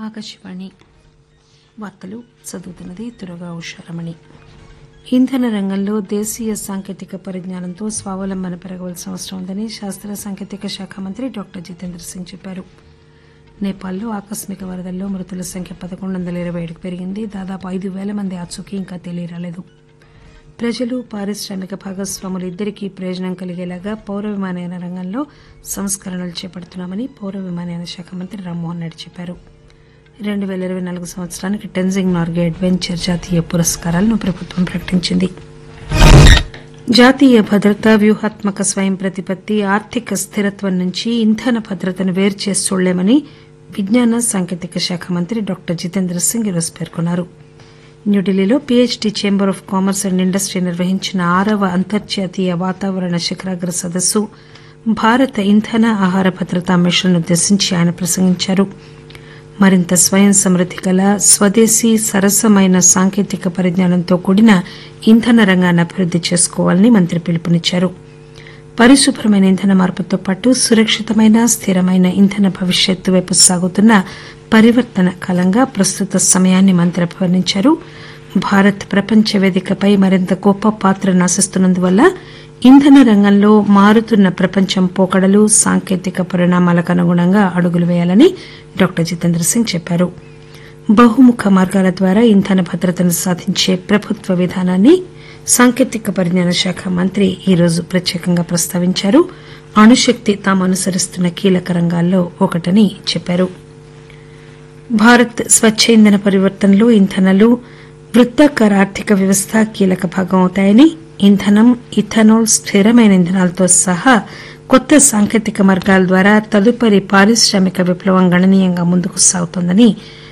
ఆకాశవాణి వార్తలు చదువుతున్నది తురగా ఉషారమణి ఇంధన రంగంలో దేశీయ సాంకేతిక పరిజ్ఞానంతో స్వావలంబన పెరగవలసిన అవసరం ఉందని శాస్త్ర సాంకేతిక శాఖ మంత్రి డాక్టర్ జితేంద్ర సింగ్ చెప్పారు నేపాల్లో ఆకస్మిక వరదల్లో మృతుల సంఖ్య పదకొండు వందల ఇరవై ఏడుకు పెరిగింది దాదాపు ఐదు పేల మంది ఆచూకీ ఇంకా తెలియరాలేదు ప్రజలు పారిశ్రామిక భాగస్వాములు ఇద్దరికీ ప్రయోజనం కలిగేలాగా పౌర విమానయాన రంగంలో సంస్కరణలు చేపడుతున్నామని పౌర విమానయాన శాఖ మంత్రి రామ్మోహన్ నాయుడు చెప్పారు రెండు పేల ఇరవై నాలుగు సంవత్సరానికి టెన్జింగ్ నార్గే అడ్వెంచర్ జాతీయ పురస్కారాలను ప్రభుత్వం ప్రకటించింది జాతీయ భద్రత వ్యూహాత్మక స్వయం ప్రతిపత్తి ఆర్థిక స్థిరత్వం నుంచి ఇంధన భద్రతను వేరు చేసి చూడలేమని విజ్ఞాన సాంకేతిక శాఖ మంత్రి డాక్టర్ జితేంద్ర సింగ్ ఈరోజు పేర్కొన్నారు న్యూఢిల్లీలో PHD chamber of commerce and industry నిర్వహించిన ఆరవ అంతర్జాతీయ వాతావరణ శిఖరాగ్ర సదస్సు భారత ఇంధన ఆహార భద్రతా మిషన్ ఉద్దేశించి ఆయన ప్రసంగించారు మరింత స్వయం సమృద్ది గల స్వదేశీ సరసమైన సాంకేతిక పరిజ్ఞానంతో కూడిన ఇంధన రంగాన్ని అభివృద్ది చేసుకోవాలని మంత్రి పిలుపునిచ్చారు పరిశుభ్రమైన ఇంధన మార్పుతో పాటు సురక్షితమైన స్థిరమైన ఇంధన భవిష్యత్తు వైపు సాగుతున్న పరివర్తన కాలంగా ప్రస్తుత సమయాన్ని మంత్రి అభివర్ణించారు భారత్ ప్రపంచ వేదికపై మరింత గొప్ప పాత్రను ఆశిస్తున్నందువల్ల ఇంధన రంగంలో మారుతున్న ప్రపంచం పోకడలు సాంకేతిక పరిణామాలకు అనుగుణంగా అడుగులు వేయాలని డాక్టర్ జితేంద్ర సింగ్ చెప్పారు బహుముఖ మార్గాల ద్వారా ఇంధన భద్రతను సాధించే ప్రభుత్వ విధానాన్ని సాంకేతిక పరిజ్ఞాన శాఖ మంత్రి ఈరోజు ప్రత్యేకంగా ప్రస్తావించారు అణుశక్తి తాము అనుసరిస్తున్న కీలక రంగాల్లో ఒకటని చెప్పారు భారత్ స్వచ్చ ఇంధన పరివర్తనలో ఇంధనాలు వృత్తాకార ఆర్థిక వ్యవస్థ కీలక భాగం అవుతాయని ఇంధనం ఇథనాల్ స్థిరమైన ఇంధనాలతో సహా కొత్త సాంకేతిక మార్గాల ద్వారా తదుపరి పారిశ్రామిక విప్లవం గణనీయంగా ముందుకు సాగుతోందని